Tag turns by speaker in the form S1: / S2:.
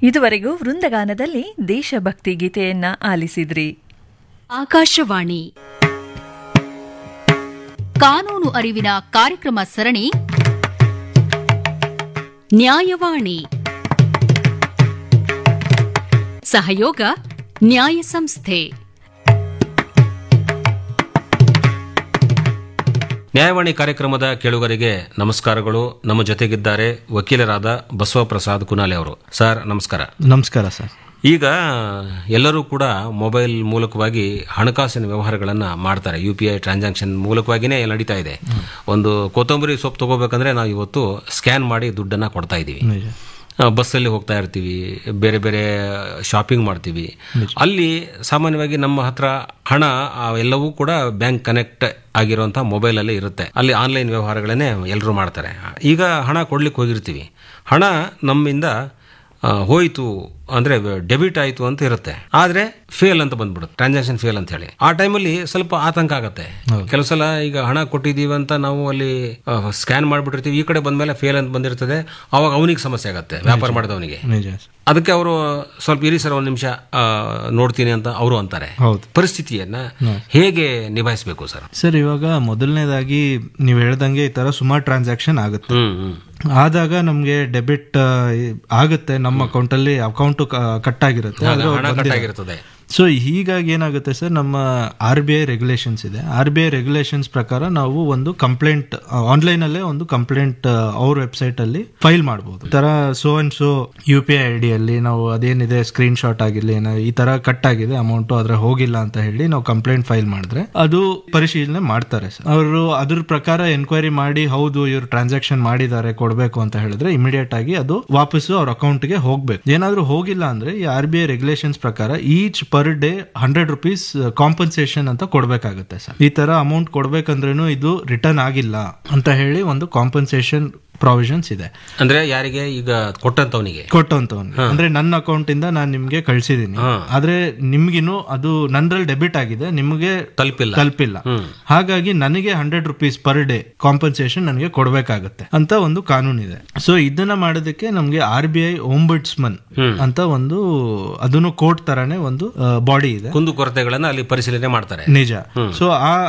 S1: ಇದುವರೆಗೂ ವೃಂದಗಾನದಲ್ಲಿ ದೇಶಭಕ್ತಿ ಗೀತೆಯನ್ನ ಆಲಿಸಿದ್ರಿ
S2: ಆಕಾಶವಾಣಿ ಕಾನೂನು ಅರಿವಿನ ಕಾರ್ಯಕ್ರಮ ಸರಣಿ ನ್ಯಾಯವಾಣಿ ಸಹಯೋಗ ನ್ಯಾಯ ಸಂಸ್ಥೆ
S3: ನ್ಯಾಯವಾಣಿ ಕಾರ್ಯಕ್ರಮದ ಕೇಳುಗರಿಗೆ ನಮಸ್ಕಾರಗಳು ನಮ್ಮ ಜೊತೆಗಿದ್ದಾರೆ ವಕೀಲರಾದ ಬಸವಪ್ರಸಾದ್ ಕುನಾಲೆ ಅವರು ಸರ್ ನಮಸ್ಕಾರ
S4: ನಮಸ್ಕಾರ ಸರ್
S3: ಈಗ ಎಲ್ಲರೂ ಕೂಡ ಮೊಬೈಲ್ ಮೂಲಕವಾಗಿ ಹಣಕಾಸಿನ ವ್ಯವಹಾರಗಳನ್ನು ಮಾಡ್ತಾರೆ ಯು ಪಿ ಐ ಟ್ರಾನ್ಸಾಕ್ಷನ್ ಮೂಲಕವಾಗಿಯೇ ನಡೀತಾ ಇದೆ ಒಂದು ಕೊತ್ತಂಬರಿ ಸೊಪ್ಪು ತಗೋಬೇಕಂದ್ರೆ ನಾವು ಇವತ್ತು ಸ್ಕ್ಯಾನ್ ಮಾಡಿ ದುಡ್ಡನ್ನು ಕೊಡ್ತಾ ಇದ್ದೀವಿ
S4: ನಿಜ
S3: ಆ, ಬಸ್ಸಲ್ಲಿ ಹೋಗ್ತಾ ಇರ್ತೀವಿ ಬೇರೆ ಬೇರೆ ಶಾಪಿಂಗ್ ಮಾಡ್ತೀವಿ ಅಲ್ಲಿ ಸಾಮಾನ್ಯವಾಗಿ ನಮ್ಮ ಹತ್ರ ಹಣ ಆ, ಎಲ್ಲವೂ ಕೂಡ ಬ್ಯಾಂಕ್ ಕನೆಕ್ಟ್ ಆಗಿರುವಂತಹ ಮೊಬೈಲಲ್ಲಿ ಇರುತ್ತೆ ಅಲ್ಲಿ ಆನ್ಲೈನ್ ವ್ಯವಹಾರಗಳನ್ನೇ ಎಲ್ಲರೂ ಮಾಡ್ತಾರೆ ಈಗ ಹಣ ಕೊಡ್ಲಿಕ್ಕೆ ಹೋಗಿರ್ತೀವಿ ಹಣ ನಮ್ಮಿಂದ ಆ, ಹೋಯ್ತು ಅಂದ್ರೆ ಡೆಬಿಟ್ ಆಯ್ತು ಅಂತ ಇರುತ್ತೆ ಆದ್ರೆ ಫೇಲ್ ಅಂತ ಬಂದ್ಬಿಡುತ್ತೆ ಟ್ರಾನ್ಸಾಕ್ಷನ್ ಫೇಲ್ ಅಂತ ಹೇಳಿ ಆ ಟೈಮಲ್ಲಿ ಸ್ವಲ್ಪ ಆತಂಕ ಆಗತ್ತೆ ಕೆಲವು ಸಲ ಈಗ ಹಣ ಕೊಟ್ಟಿದೀವಿ ಅಂತ ನಾವು ಅಲ್ಲಿ ಸ್ಕ್ಯಾನ್ ಮಾಡ್ಬಿಟ್ಟಿರ್ತೀವಿ ಈ ಕಡೆ ಬಂದ್ಮೇಲೆ ಫೇಲ್ ಅಂತ ಬಂದಿರ್ತದೆ ಅವಾಗ ಅವನಿಗೆ ಸಮಸ್ಯೆ ಆಗತ್ತೆ ವ್ಯಾಪಾರ ಮಾಡಿದವನಿಗೆ
S4: ನಿಜ ಸರ್.
S3: ಅದಕ್ಕೆ ಅವರು ಸ್ವಲ್ಪ ಇರಿ ಸರ್ ಒಂದು ನಿಮಿಷ ನೋಡ್ತೀನಿ ಅಂತ ಅವರು ಅಂತಾರೆ
S4: ಹೌದು
S3: ಪರಿಸ್ಥಿತಿಯನ್ನ ಹೇಗೆ ನಿಭಾಯಿಸಬೇಕು ಸರ್
S4: ಸರ್ ಇವಾಗ ಮೊದಲನೇದಾಗಿ ನೀವು ಹೇಳ್ದಂಗೆ ಈ ತರ ಸುಮಾರು ಟ್ರಾನ್ಸಾಕ್ಷನ್ ಆಗುತ್ತೆ
S3: ಹ್ಮ್ ಹ್ಮ್
S4: ಆದಾಗ ನಮ್ಗೆ ಡೆಬಿಟ್ ಆಗುತ್ತೆ ನಮ್ಮ ಅಕೌಂಟ್ ಅಲ್ಲಿ ಅಕೌಂಟ್ ಕಟ್ ಆಗಿರುತ್ತೆ ಆದ್ರೆ
S3: ಹಣ ಕಟ್ ಆಗಿರ್ತದೆ
S4: ಸೊ ಹೀಗಾಗಿ ಏನಾಗುತ್ತೆ ಸರ್ ನಮ್ಮ ಆರ್ ಬಿ ಐ ರೆಗ್ಯುಲೇಷನ್ಸ್ ಇದೆ ಆರ್ ಬಿ ಐ ರೆಗ್ಯುಲೇಷನ್ಸ್ ಪ್ರಕಾರ ನಾವು ಒಂದು ಕಂಪ್ಲೇಂಟ್ ಆನ್ಲೈನ್ ಅಲ್ಲೇ ಒಂದು ಕಂಪ್ಲೇಂಟ್ ಅವ್ರ ವೆಬ್ಸೈಟ್ ಅಲ್ಲಿ ಫೈಲ್ ಮಾಡಬಹುದು ತರ so and so U P I I D ಅಲ್ಲಿ ನಾವು ಅದೇನಿದೆ ಸ್ಕ್ರೀನ್ ಶಾಟ್ ಆಗಿರ್ಲಿ ಏನೋ ಈ ತರ ಕಟ್ ಆಗಿದೆ ಅಮೌಂಟ್ ಅದ್ರ ಹೋಗಿಲ್ಲ ಅಂತ ಹೇಳಿ ನಾವು ಕಂಪ್ಲೇಂಟ್ ಫೈಲ್ ಮಾಡಿದ್ರೆ ಅದು ಪರಿಶೀಲನೆ ಮಾಡ್ತಾರೆ ಸರ್ ಅವರು ಅದ್ರ ಪ್ರಕಾರ ಎನ್ಕ್ವೈರಿ ಮಾಡಿ ಹೌದು ಇವ್ರು ಟ್ರಾನ್ಸಾಕ್ಷನ್ ಮಾಡಿದ್ದಾರೆ ಕೊಡಬೇಕು ಅಂತ ಹೇಳಿದ್ರೆ ಇಮಿಡಿಯೇಟ್ ಆಗಿ ಅದು ವಾಪಸ್ಸು ಅವ್ರ ಅಕೌಂಟ್ಗೆ ಹೋಗ್ಬೇಕು ಏನಾದ್ರೂ ಹೋಗಿಲ್ಲ ಅಂದ್ರೆ ಈ ಆರ್ ಬಿ ಐ ರೆಗ್ಯುಲೇಷನ್ಸ್ ಪ್ರಕಾರ each per day hundred rupees compensation ಅಂತ ಕೊಡ್ಬೇಕಾಗುತ್ತೆ ಸರ್ ಈ ತರ ಅಮೌಂಟ್ ಕೊಡ್ಬೇಕಂದ್ರೂ ಇದು ರಿಟರ್ನ್ ಆಗಿಲ್ಲ ಅಂತ ಹೇಳಿ ಒಂದು ಕಾಂಪನ್ಸೇಷನ್ ಪ್ರಾವಿಷನ್ಸ್ ಇದೆ
S3: ಅಂದ್ರೆ ಯಾರಿಗೆ ಈಗ ಕೊಟ್ಟಂತವನಿಗೆ
S4: ಕೊಟ್ಟಂತವ್ನು ಅಂದ್ರೆ ನನ್ನ ಅಕೌಂಟ್ ಇಂದ ನಾನು ನಿಮ್ಗೆ ಕಳ್ಸಿದೀನಿ ಆದ್ರೆ ನಿಮ್ಗಿನ್ನು ಅದು ನನ್ರಲ್ಲಿ ಡೆಬಿಟ್ ಆಗಿದೆ ನಿಮಗೆ
S3: ತಲುಪಿಲ್ಲ
S4: ತಲುಪಿಲ್ಲ ಹಾಗಾಗಿ ನನಗೆ hundred rupees per day compensation ನನಗೆ ಕೊಡ್ಬೇಕಾಗುತ್ತೆ ಅಂತ ಒಂದು ಕಾನೂನು ಇದೆ ಸೊ ಇದನ್ನ ಮಾಡೋದಕ್ಕೆ ನಮ್ಗೆ ಆರ್ ಬಿ ಐ ಓಂಬುಡ್ಸ್ಮನ್ ಅಂತ ಒಂದು ಅದನ್ನು ಕೋರ್ಟ್ ತರಾನೇ ಒಂದು ಬಾಡಿ ಇದೆ
S3: ಕುಂದು ಕೊರತೆಗಳನ್ನ ಅಲ್ಲಿ ಪರಿಶೀಲನೆ ಮಾಡ್ತಾರೆ
S4: ನಿಜ ಸೊ ಆ